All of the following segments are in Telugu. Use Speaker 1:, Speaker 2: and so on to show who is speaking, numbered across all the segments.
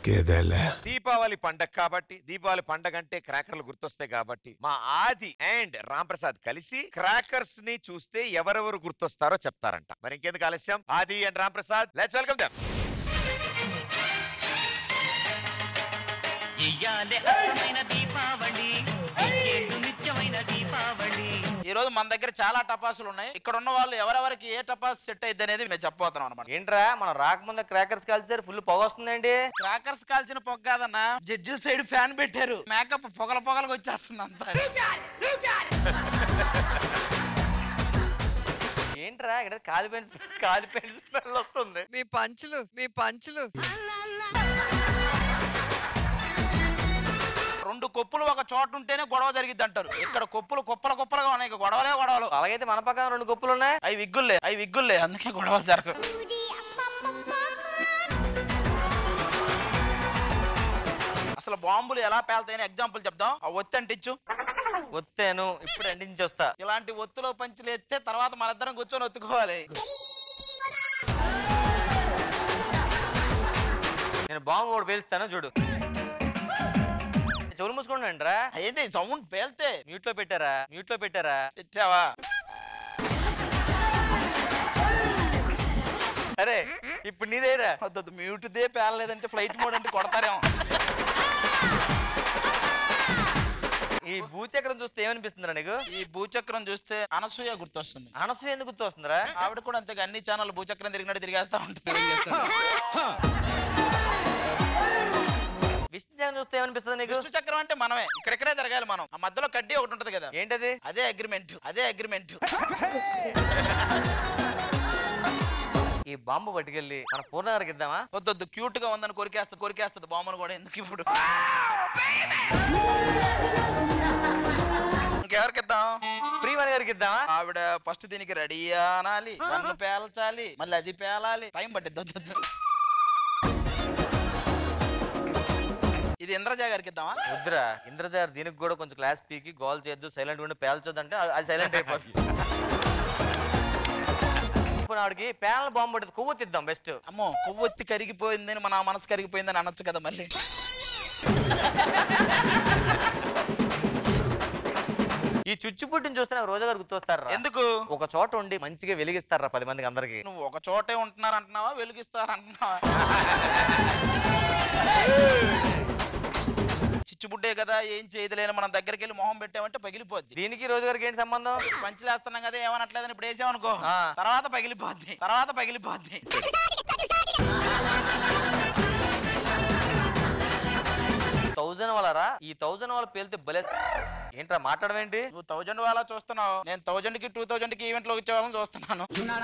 Speaker 1: ఇంకేదేలే
Speaker 2: దీపావళి పండగ కాబట్టి దీపావళి పండగ అంటే క్రాకర్లు గుర్తొస్తాయి కాబట్టి మా ఆది అండ్ రామ్ ప్రసాద్ కలిసి క్రాకర్స్ ని చూస్తే ఎవరెవరు గుర్తొస్తారో చెప్తారంట మరి ఇంకెందుకు ఆలస్యం Aadi and Ram Prasad let's welcome them
Speaker 3: ఇయ్యాలే అచ్చమైన దీపావళి ఇంకేందు నిత్యమైన దీపావళి
Speaker 4: ఈ రోజు మన దగ్గర చాలా టపాసులు ఉన్నాయి ఇక్కడ ఉన్న వాళ్ళు ఎవరెవరికి ఏ టపాస్ సెట్ అయింది అనేది మేము చెప్పబోతున్నాం అనమాట
Speaker 5: ఏంట్రా మనం రాకముందు క్రాకర్స్ కలిసారు ఫుల్ పొగ వస్తుందండి
Speaker 4: క్రాకర్స్ కాల్చిన పొగ కాదన్న జడ్జిల సైడ్ ఫ్యాన్ పెట్టారు మేకప్ పొగల పొగలకు వచ్చేస్తుంది అంతా
Speaker 5: ఏంట్రా ఇక్కడ కాలిపోయిన కాలిపోయిన స్మెల్ వస్తుంది
Speaker 6: మీ పంచులు మీ పంచులు
Speaker 4: రెండు కొప్పులు ఒక చోట ఉంటేనే గొడవ జరిగిద్ది అంటారు ఇక్కడ కొప్పులు కుప్పల కుప్పలుగా ఉన్నాయి ఇక గొడవలే గొడవలు
Speaker 5: అలాగైతే మన పక్కన రెండు గొప్పలు ఉన్నాయి
Speaker 4: అవి విగ్గుల్లే అవి విగ్గుల్లే అందుకే గొడవలు జరగవు అసలు బాంబులు ఎలా పేలుతాయని ఎగ్జాంపుల్ చెప్దాం ఆ ఒత్తి అంటించు
Speaker 5: వస్తాను ఇప్పుడు అందించొస్తా
Speaker 4: ఇలాంటి ఒత్తులో పంచులు ఎత్తే తర్వాత మనిద్దరం కూర్చొని ఒత్తుకోవాలి
Speaker 5: నేను బాంబు కూడా పేలుస్తాను చూడు చెవులు మూసుకోండి రా
Speaker 4: ఏంటి సౌండ్ పేలితే
Speaker 5: మ్యూట్ లో పెట్టారా మ్యూట్ లో పెట్టారా
Speaker 4: తెచ్చావా
Speaker 5: అరే ఇప్పుడు నీదేరా
Speaker 4: వద్దొద్దు మ్యూట్ దే పేలలేదంటే ఫ్లైట్ మోడ్ అంటే కొడతారేమో
Speaker 5: ఈ భూచక్రం చూస్తే ఏమనిపిస్తుందిరా నీకు
Speaker 4: ఈ భూచక్రం చూస్తే అనసూయ గుర్తొస్తుంది
Speaker 5: అనసూయ ఎందుకు గుర్తు వస్తుందిరా
Speaker 4: ఆవిడ కూడా అంతే అన్ని ఛానల్ భూచక్రం తిరిగినట్టు తిరిగేస్తా ఉంటుంది
Speaker 5: విష్ణు జగన్ చూస్తే ఏమనిపిస్తుంది నీకు
Speaker 4: విష్ణు చక్రం అంటే మనమే ఇక్కడిక్కడే తిరగాలి మనం ఆ మధ్యలో కడ్డీ ఒకటి ఉంటది కదా
Speaker 5: ఏంటది
Speaker 4: అదే అగ్రిమెంట్ అదే అగ్రిమెంట్
Speaker 5: ఈ బాంబు పట్టుకెళ్ళి మన పూర్ణ గారికి ఇద్దామా
Speaker 4: వద్దొద్దు క్యూట్ గా ఉందని కొరికేస్తుంది కొరికేస్తుంది బొమ్మను కూడా ఎందుకు ఇప్పుడు ఇంకెవరికి ఇద్దాం
Speaker 5: ప్రియమణి గారికి ఇద్దామా
Speaker 4: ఆవిడ ఫస్ట్ దీనికి రెడీ అనాలి వన్ను పేల్చాలి మళ్ళీ అది పేలాలి టైం పట్టిద్ది వద్దొద్దు. ఇది ఇంద్రజా గారికి ఇద్దామా
Speaker 5: వద్దురా ఇంద్రజార్ దీనికి కూడా కొంచెం క్లాస్ పీకి గోల్ చేయొద్దు సైలెంట్ ఉండి పేల్చొద్దు అంటే అది సైలెంట్ అయిపోతుంది ఇప్పుడు ఆవిడకి ప్యానల్ బాంబు పట్టింది కొవ్వొత్తి ఇద్దాం బెస్ట్
Speaker 4: అమ్మో కొవ్వొత్తి కరిగిపోయిందని మన మనసు కరిగిపోయిందని అనొచ్చు కదా మళ్ళీ
Speaker 5: ఈ చుచ్చుపుట్టిని చూస్తే నాకు రోజా గారు గుర్తొస్తారా
Speaker 4: ఎందుకు
Speaker 5: ఒక చోట ఉండి మంచిగా వెలిగిస్తారా పది మందికి అందరికి
Speaker 4: నువ్వు ఒక చోటే ఉంటున్నారంటున్నావా వెలిగిస్తారంటున్నావా చిచ్చుబుడ్డే కదా ఏం చేయదులేని మనం దగ్గరికి వెళ్ళి మొహం పెట్టామంటే పగిలిపోద్ది
Speaker 5: దీనికి రోజు గారికి ఏంటి సంబంధం
Speaker 4: పంచులేస్తున్నాం కదా ఏమనట్లేదని ఇప్పుడు వేసామనుకో
Speaker 5: ఆ.
Speaker 4: తర్వాత పగిలిపోద్ది తర్వాత పగిలిపోద్ది
Speaker 5: థౌజండ్ వాళ్ళరా ఈ థౌజండ్ వాళ్ళ పేలితే భలే ఏంట్రా మాట్లాడమేంటి
Speaker 4: నువ్వు థౌజండ్ వాళ్ళ చూస్తున్నావు నేను థౌజండ్ కి టూ థౌజండ్ కి ఈవెంట్ లో వచ్చే వాళ్ళని చూస్తున్నాను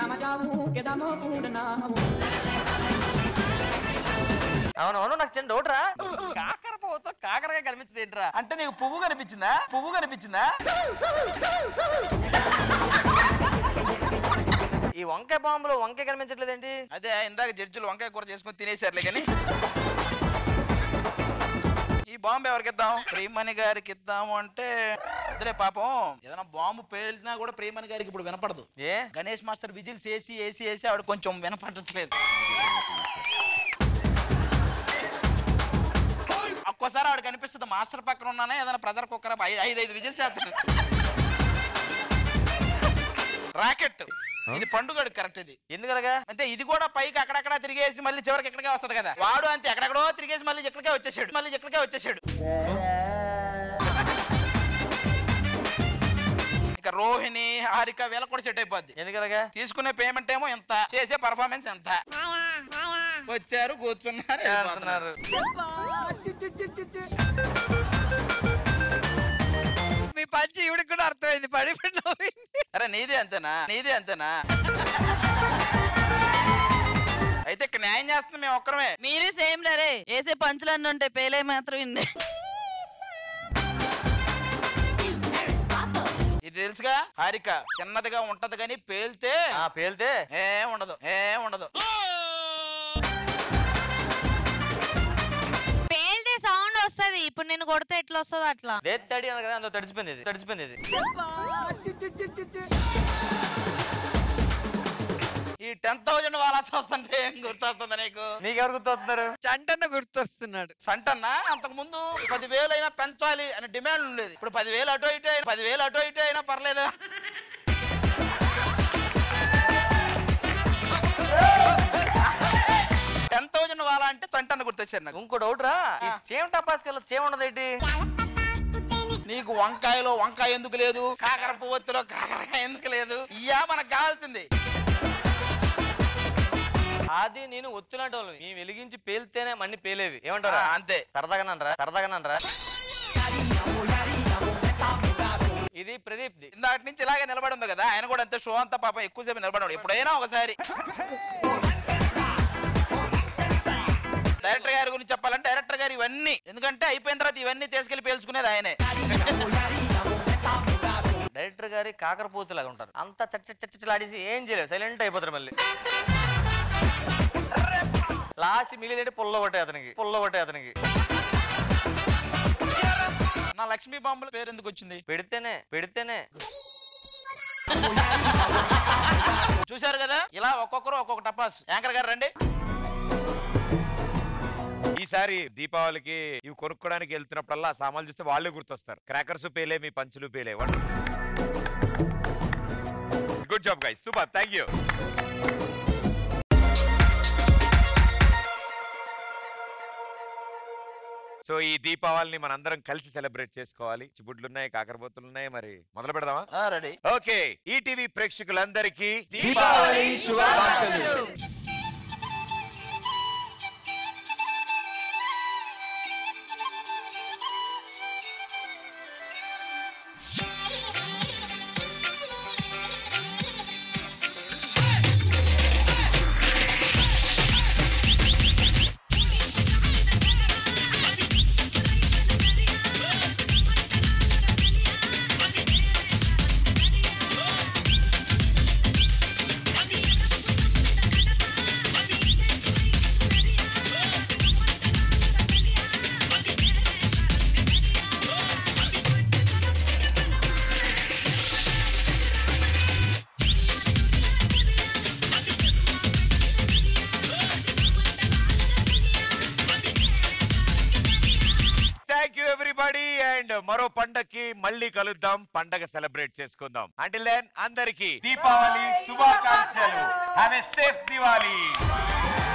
Speaker 5: అవునవును నాకు చిన్న డౌట్ రా కాకర పోతా కాకరగా కనిపించదు ఏంట్రా
Speaker 4: అంటే నీకు పువ్వు కనిపించిందా పువ్వు కనిపించిందా
Speaker 5: ఈ వంకాయ బాంబులో వంకాయ కనిపించట్లేదేంటి
Speaker 4: అదే ఇందాక జడ్జిలు వంకాయ కూర చేసుకుని తినేసారులే కానీ ఈ బాంబు ఎవరికి ఇద్దాం ప్రియమణి గారికి ఇద్దాము అంటే అదే పాపం ఏదైనా బాంబు పేలినా కూడా ప్రియమణి గారికి ఇప్పుడు వినపడదు
Speaker 5: ఏ
Speaker 4: గణేష్ మాస్టర్ విజిల్స్ వేసి వేసి వేసి ఆవిడ కొంచెం వినపడట్లేదు ఒక్కోసారి ఆవిడ కనిపిస్తుంది మాస్టర్ పక్కన ఉన్నానే ఏదైనా ప్రెజర్ కుక్కర్ ఐదు ఐదు విజిల్స్ వేస్తాను రాకెట్ ఇది పండుగ కరెక్ట్ ఇది
Speaker 5: ఎందుకలగా
Speaker 4: అంటే ఇది కూడా పైకి అక్కడక్కడ తిరిగేసి మళ్ళీ చివరికి ఎక్కడికే వస్తది కదా వాడు అంతే ఎక్కడెక్కడో తిరిగేసి మళ్ళీ ఇక్కడికే వచ్చేసాడు మళ్ళీ ఇక్కడికే వచ్చేసాడు ఇక రోహిణి హారిక వీళ్ళకి కూడా సెట్ అయిపోద్ది
Speaker 5: ఎందుకలగా
Speaker 4: తీసుకునే పేమెంట్ ఏమో ఎంత చేసే పర్ఫార్మెన్స్ ఎంత వచ్చారు కూర్చున్నారు వెళ్ళిపోతున్నారు.
Speaker 5: అంటున్నారు
Speaker 6: మీ పంచి ఈవిడికి కూడా అర్థమైంది పడి పడి నవ్వింది.
Speaker 4: అరే నీదే అంతేనా నీదే అంతేనా అయితే ఇక్కడ న్యాయం చేస్తుంది మేము ఒక్కరమే
Speaker 7: మీరు సేమ్ రే వేసే పంచులన్నీ ఉంటాయి పేలే మాత్రం ఇందే
Speaker 4: ఇది తెలుసుగా హారిక చిన్నదిగా ఉంటది కానీ పేలితే
Speaker 5: ఆ పేలితే
Speaker 4: ఏం ఉండదు ఏం ఉండదు
Speaker 8: పేల్తే సౌండ్ వస్తది ఇప్పుడు నేను కొడితే ఎట్లా వస్తుందో అట్లా
Speaker 5: రేట్ తడి అన్న కదా అందులో తడిసిపోయింది ఇది తడిసిపోయింది ఇది
Speaker 4: ఈ ఈ టెన్ థౌజండ్ వాళ్ళ చూస్తుంటే ఏం గుర్తొస్తుంది నీకు
Speaker 5: నీకెవరు గుర్తొస్తున్నారు
Speaker 6: చంటన్న గుర్తొస్తున్నాడు
Speaker 4: సంటన్నా అంతకు ముందు పదివేలు అయినా పెంచాలి అనే డిమాండ్ ఉండేది ఇప్పుడు పదివేలు అటో ఇటు అయినా పదివేలు అటో ఇటు అయినా పర్లేదు టెన్ థౌజండ్ వాళ్ళ అంటే చంటన్న గుర్తొచ్చారు నాకు
Speaker 5: ఇంకో డౌట్ రా ఈ
Speaker 4: ఆ.
Speaker 5: చేమ టపాస్కల్లో చేమ ఉండదేంటి
Speaker 4: నీకు వంకాయలో వంకాయ ఎందుకు లేదు కాకర పువ్వొత్తులో కాకరకాయ ఎందుకు లేదు ఇయ్యా మనకు కావాల్సింది
Speaker 5: అది నేను ఒత్తులాంటి వాళ్ళు మేము వెలిగించి పేలితేనే మన్ని పేలేవి ఏమంటారా
Speaker 4: ఆ, అంతే
Speaker 5: సరదాగానరా సరదాగానరా ఇది ప్రదీప్ ది
Speaker 4: ఇందాటి నుంచి ఇలాగే నిలబడి ఉంది కదా ఆయన కూడా అంతే షో అంతా పాపం ఎక్కువసేపు నిలబడాడు ఎప్పుడైనా ఒకసారి డైరెక్టర్ గారి గురించి చెప్పాలంటే డైరెక్టర్ గారు ఇవన్నీ ఎందుకంటే అయిపోయిన తర్వాత ఇవన్నీ తీసుకెళ్లి పేల్చుకునేది ఆయనే
Speaker 5: డైరెక్టర్ గారి కాకరపోతులాగా ఉంటారు అంత చచ్చ చచ్చలాడేసి ఏం చేయలేదు సైలెంట్ అయిపోతారు మళ్ళీ లాస్ట్ మిగిలిదంటే పుల్ల ఒకటే అతనికి పుల్ల ఒకటే అతనికి
Speaker 4: నా లక్ష్మీ బాంబుల పేరు ఎందుకు వచ్చింది
Speaker 5: పెడితేనే పెడితేనే
Speaker 4: చూశారు కదా ఇలా ఒక్కొక్కరు ఒక్కొక్క టపాస్ యాంకర్ గారు రండి
Speaker 2: ఈసారి దీపావళికి ఇవి కొనుక్కోడానికి వెళ్తున్నప్పుడల్లా ఆ సామాన్లు చూస్తే వాళ్ళే గుర్తొస్తారు క్రాకర్స్ పేలే మీ పంచులు పేలే good job guys super thank you so ఈ దీపావళిని మనందరం కలిసి సెలబ్రేట్ చేసుకోవాలి చిబుడ్లు ఉన్నాయి కాకరబోతులు ఉన్నాయి మరి మొదలు పెడదామా
Speaker 4: రెడీ
Speaker 2: ఓకే ఈటీవీ ప్రేక్షకులందరికీ
Speaker 4: దీపావళి శుభాకాంక్షలు.
Speaker 2: థ్యాంక్ యూ ఎవ్రీబడి అండ్ మరో పండక్కి మళ్ళీ కలుద్దాం పండగ సెలబ్రేట్ చేసుకుందాం అంటిల్ దెన్ అందరికి దీపావళి శుభాకాంక్షలు హ్యావ్ ఎ సేఫ్ దివాలి